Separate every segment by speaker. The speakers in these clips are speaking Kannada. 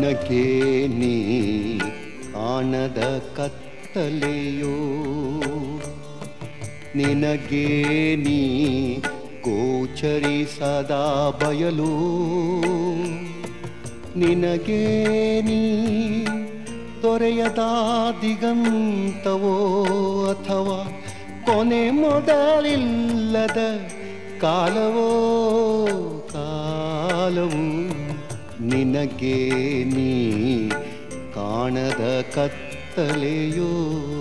Speaker 1: ನಿನಗೆ ನೀ ಕಾಣದ ಕತ್ತಲೆಯೋ ನಿನಗೆ ನೀ ಗೋಚರಿಸದ ಬಯಲು ನಿನಗೆ ನೀ ದೊರೆಯದ ದಿಗಂತವೋ ಅಥವಾ ಕೊನೆ ಮೊದಲಿಲ್ಲದ ಕಾಲವೋ ಕಾಲವು ನಿನಗೆ ನೀ ಕಾಣದ ಕತ್ತಲೆಯೋ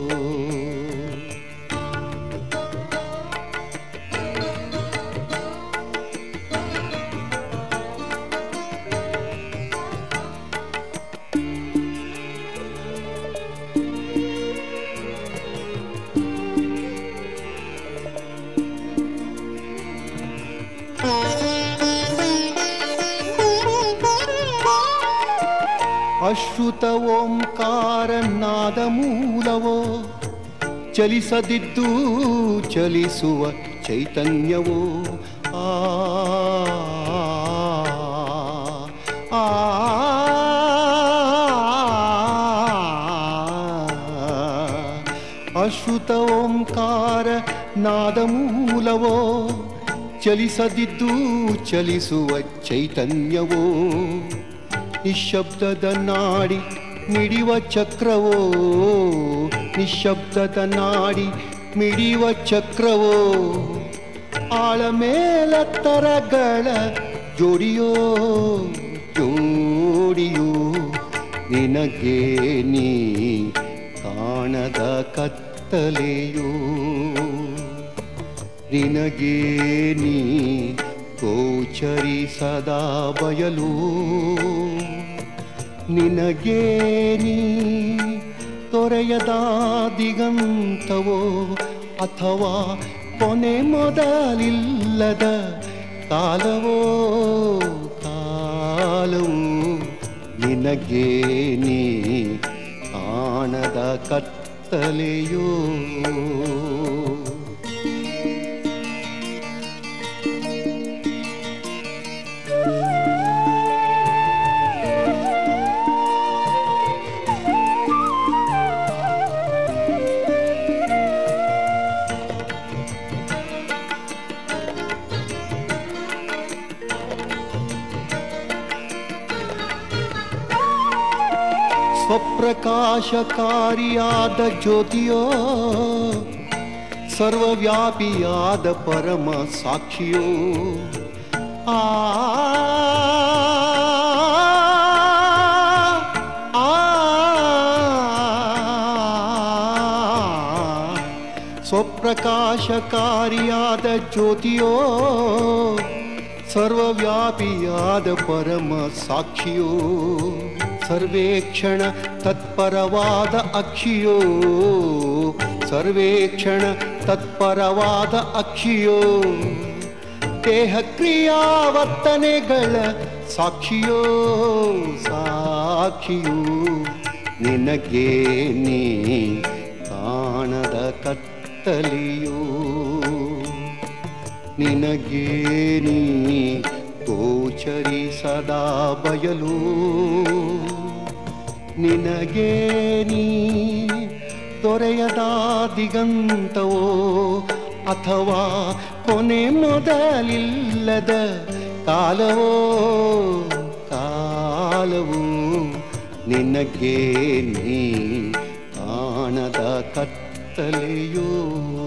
Speaker 1: ಅಶ್ರುತ ಓಂಕಾರ ನಾದ ಮೂಲವೋ ಚಲಿಸದಿದ್ದು ಚಲಿಸುವ ಚೈತನ್ಯವೋ ಆ ಆ ಅಶ್ರುತ ಓಂಕಾರ ನಾದ ಮೂಲವೋ ಚಲಿಸದಿದ್ದು ಚಲಿಸುವ ಚೈತನ್ಯವೋ ನಿಶಬ್ದದ ನಾಡಿ ಮಿಡಿವ ಚಕ್ರವೋ ನಿಶಬ್ದದ ನಾಡಿ ಮಿಡಿವ ಚಕ್ರವೋ ಆಳಮೇಲತ್ತರಗಳ ಜೋಡಿಯೋ ಜೋಡಿಯೋ ನಿನಗೆ ನೀ ಕಾಣದ ಕತ್ತಲೆಯೋ ನಿನಗೆ ನೀ ಗೋಚರಿಸದ ಬಯಲು ನಿನಗೆ ನೀ ತೊರೆಯದ ದಿಗಂತವೋ ಅಥವಾ ಕೊನೆ ಮೊದಲಿಲ್ಲದ ಕಾಲವೋ ಕಾಲವು ನಿನಗೆ ನೀ ಕಾಣದ ಕತ್ತಲೆಯೋ ಸ್ವಪ್ರಕಾಶಕಾರಿಯಾದ ಜ್ಯೋತಿಯೋ ಸರ್ವವ್ಯಾಪಿಯಾದ ಪರಮ ಸಾಕ್ಷಿಯೋ ಆ ಆ, ಸ್ವಪ್ರಕಾಶಕಾರಿಯಾದ ಜ್ಯೋತಿಯೋ ಸರ್ವವ್ಯಾಪಿಯಾದ ಪರಮ ಸಾಕ್ಷಿಯೋ ಸರ್ವೇಕ್ಷಣ ತತ್ಪರವಾದ ಅಕ್ಷಿಯೋ ಸರ್ವೇಕ್ಷಣ ತತ್ಪರವಾದ ಅಕ್ಷಿಯೋ ದೇಹ ಕ್ರಿಯಾವರ್ತನೆಗಳ ಸಾಕ್ಷಿಯೋ ಸಾಕ್ಷಿಯೋ ನಿನಗೆ ನೀ ಕಾಣದ ಕತ್ತಲೆಯೋ ನಿನಗೆ ನೀ ಗೋಚರಿಸದ ಬಯಲು ನಿನಗೆ ನೀ ದೊರೆಯದ ದಿಗಂತವೋ ಅಥವಾ ಕೊನೆ ಮೊದಲಿಲ್ಲದ ಕಾಲವೋ ಕಾಲವು ನಿನಗೆ ನೀ ಕಾಣದ ಕತ್ತಲೆಯೋ